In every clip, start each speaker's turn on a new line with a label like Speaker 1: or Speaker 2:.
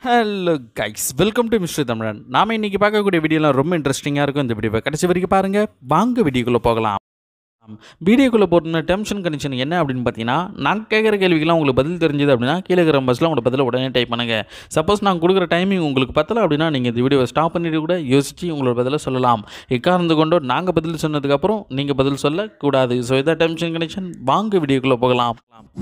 Speaker 1: Hello guys welcome to mister Tamizhan நாம இன்னைக்கு பார்க்கக்கூடிய வீடியோலாம் ரொம்ப இன்ட்ரெஸ்டிங்காக இருக்கும் இந்த வீடியோவை கடைசி வரைக்கும் பாருங்கள் வாங்க வீடியோக்குள்ளே போகலாம் வீடியோக்குள்ளே போட்டுன டெம்ஷன் கண்டிஷன் என்ன அப்படின்னு பார்த்தீங்கன்னா நான் கேட்குற கேள்விக்கெல்லாம் உங்களுக்கு பதில் தெரிஞ்சது அப்படின்னா கீழே இருக்கிற பஸ்ஸில் உங்களோட பதில் உடனே டைப் பண்ணுங்கள் சப்போஸ் நான் கொடுக்குற டைமிங் உங்களுக்கு பத்தலை அப்படின்னா நீங்கள் இந்த வீடியோவை ஸ்டாப் பண்ணிட்டு கூட யோசித்து உங்களோட பதிலை சொல்லலாம் எக்காரணத்து கொண்டோ நாங்கள் பதில் சொன்னதுக்கப்புறம் நீங்கள் பதில் சொல்லக்கூடாது ஸோ இதான் டெம்ஷன் கண்டிஷன் வாங்க வீடியோக்குள்ளே போகலாம்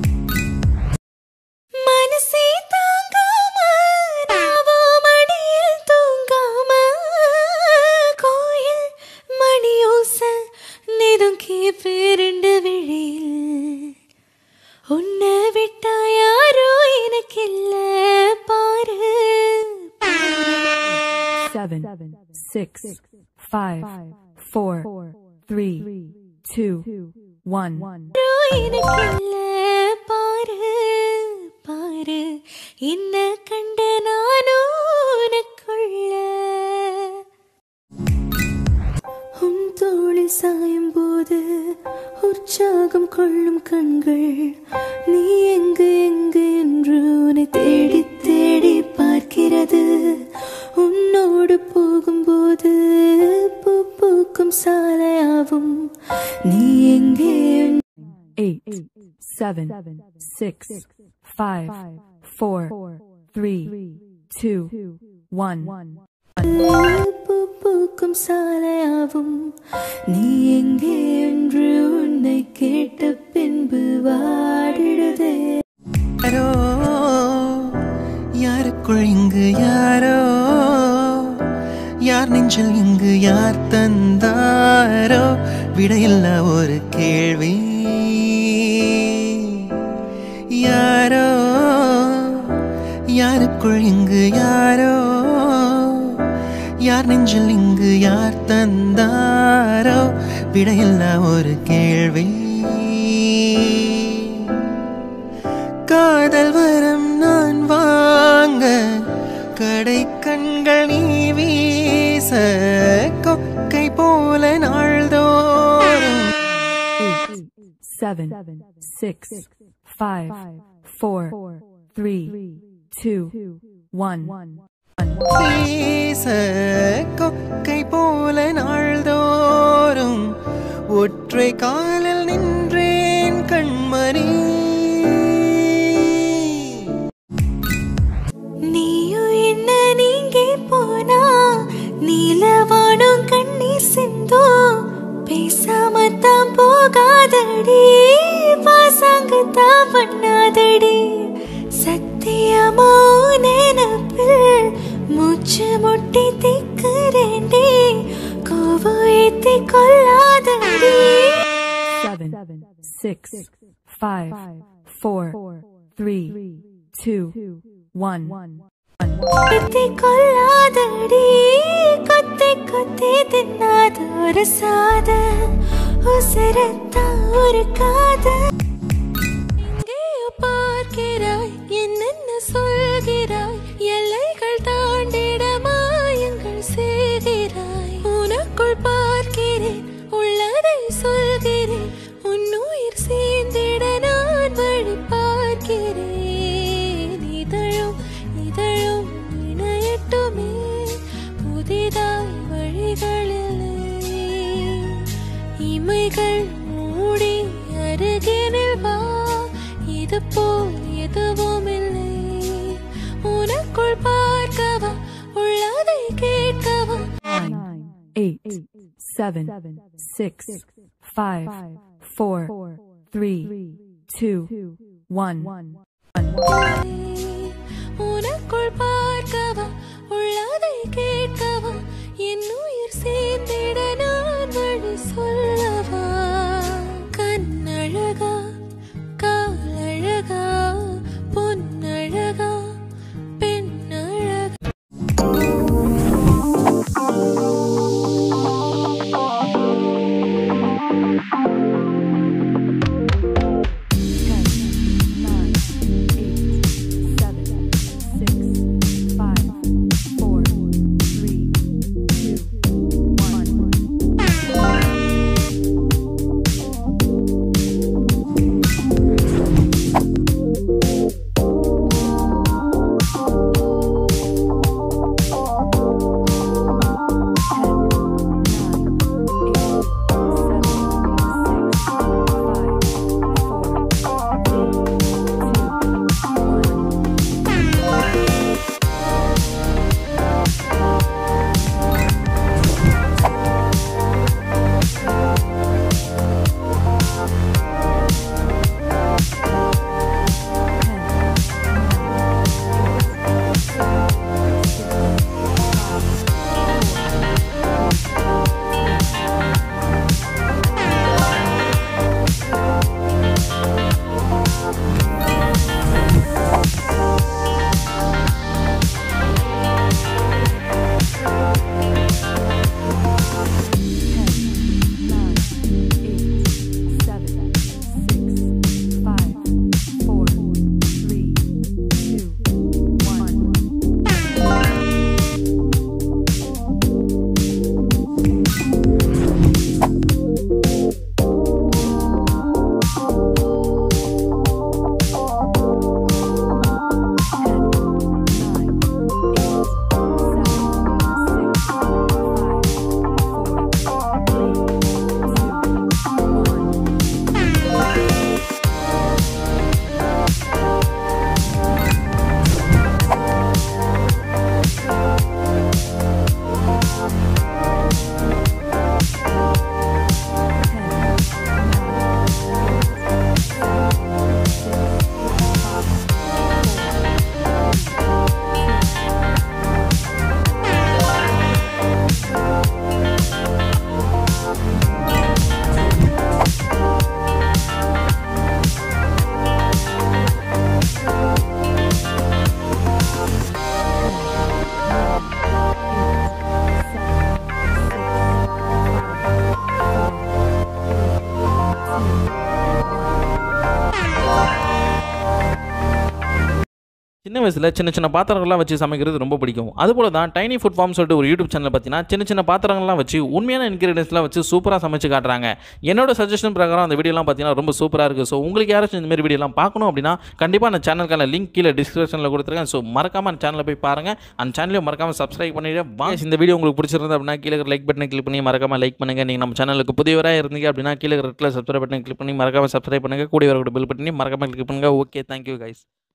Speaker 2: மனசே தாங்காம நாவோ மடியில் தூங்காம கோயில் மணியோச நெருங்கி பேருண்டு விழியில் உன்னை விட்டா யாரோ எனக்கில்ல பாரு
Speaker 3: seven, six, five, four, three, two, one.
Speaker 2: யாரோ எனக்கில்ல பாரு பாரு என்ன கண்ட நானும் உனக்குள்ள உன் தோளில் சாயும் போது உற்சாகம் கொள்ளும் கண்கள் நீ எங்கு எங்கு என்று உன்னை தேடி தேடி பார்க்கிறது உன்னோடு போகும்போது பூ பூக்கும் சாலையாவும் நீ எங்கே
Speaker 3: Eight, seven, six, five, four, three, two, one.
Speaker 2: பூ பூக்கும் சாலையாவும் நீ எங்கே என்று உன்னை கேட்ட பின்பு வாடிடுதே
Speaker 4: யாரோ யாருக்குள் இங்கு யாரோ யார் நெஞ்சில் இங்கு யார் தந்தாரோ விடையில்லா ஒரு கேள்வி யாரோ யாருக்குள் இங்கு யாரோ யார் நெஞ்சில் இங்கு யார் தந்தாரோ விடையில்லா ஒரு கேள்வி காதல் வரம் நான் வாங்க கடை கண்கள் நீ வீச கொக்கை போல நாள்தோறும்
Speaker 3: Eight, seven, six, five, four, three, two, one.
Speaker 4: வீச கொக்கை போல நாள்தோறும் ஒற்றை காலில் நின்றேன் கண்மணி
Speaker 2: நீயும் என்ன நீங்க போனா நீலவானம் கண்ணீர் சிந்தோ பேசாம தான் போகாதடி பாசாங்கத்தான் பண்ணாதடி சத்தியமா உன் நினப்பில் மூச்சு முட்டி திக்கிறேண்டி கோவம் ஏத்தி கொள்ளாதடி
Speaker 3: Seven, six, five, four, three, two, one.
Speaker 2: கொத்தி கொள்ளாதடி கொத்தி கொத்தி தின்னாத ஒரு சாத உசரத்தா ஒரு காத எங்கேயோ பார்க்கிறாய் என்னென்ன சொல்கிறாய் எல்லைகள் தாண்டிட மாயங்கள் செய்கிறாய் உனக்குள் பார்க்கிறேன் உள்ளதை சொல்கிறேன் உன் உயிர் சேர்ந்திட நான் வழி பார்க்கிறேன் இதழும் இதழும் இணையட்டுமே புதிதாய் வழிகளிலே இமைகள் மூடி அருகினில் வா இது போல் எதுவும் இல்லை உனக்குள் பார்க்கவா உள்ளதை கேட்கவா
Speaker 3: Nine, eight, seven, six, five, four, three, two, one.
Speaker 2: உனக்குள் பார்க்கவா உள்ளதை கேட்கவா என் உயிர் சேர்ந்திட நான் வழி சொல்லவா கண்ணழகா காலழகா பொன்னழகா பெண்ணழகா
Speaker 3: Ten, nine, eight,
Speaker 1: வயசில் சின்ன சின்ன பாத்திரங்கள்லாம் வச்சு சமைக்கிறது ரொம்ப பிடிக்கும் அதுபோல தான் டைனி ஃபுட் ஃபார்ம் சொல்லிட்டு ஒரு யூடியூப் சேனல் பார்த்தீங்கன்னா சின்ன சின்ன பாத்திரங்கள்லாம் வச்சு உண்மையான இன்கிரீடியன்ஸ்லாம் வச்சு சூப்பராக சமைச்சு காட்டுறாங்க என்னோட சஜஷன் பிரகாரம் அந்த வீடியோலாம் பார்த்தீங்கன்னா ரொம்ப சூப்பராக இருக்குது ஸோ உங்களுக்கு யாராச்சும் இந்த மாதிரி வீடியோலாம் பார்க்கணும் அப்படின்னா கண்டிப்பாக அந்த சேனலுக்கான லிங்க் கீழே டிஸ்கிரிப்ஷனில் கொடுத்துருக்கேன் ஸோ மறக்காம அந்த சேனலில் போய் பாருங்கள் அந்த சேனலையும் மறக்காம சப்ஸ்கிரைப் பண்ணிட்டு வாங்க இந்த வீடியோ உங்களுக்கு பிடிச்சிருந்தது அப்படின்னா கீழே லைக் பட்டனை கிளிக் பண்ணி மறக்காம லைக் பண்ணுங்கள் நீங்கள் நம்ம சேனலுக்கு புதியவராக இருந்தீங்க அப்படின்னா கீழே ரெட்டில் சப்ஸ்கிரைப் பட்டனை கிளிக் பண்ணி மறக்காம சப்ஸ்கிரைப் பண்ணுங்கள் கூடிய வரக்கூடிய பில் பண்ணி மறக்காம கிளிக் பண்ணுங்கள் ஓகே தேங்க்யூ கைஸ்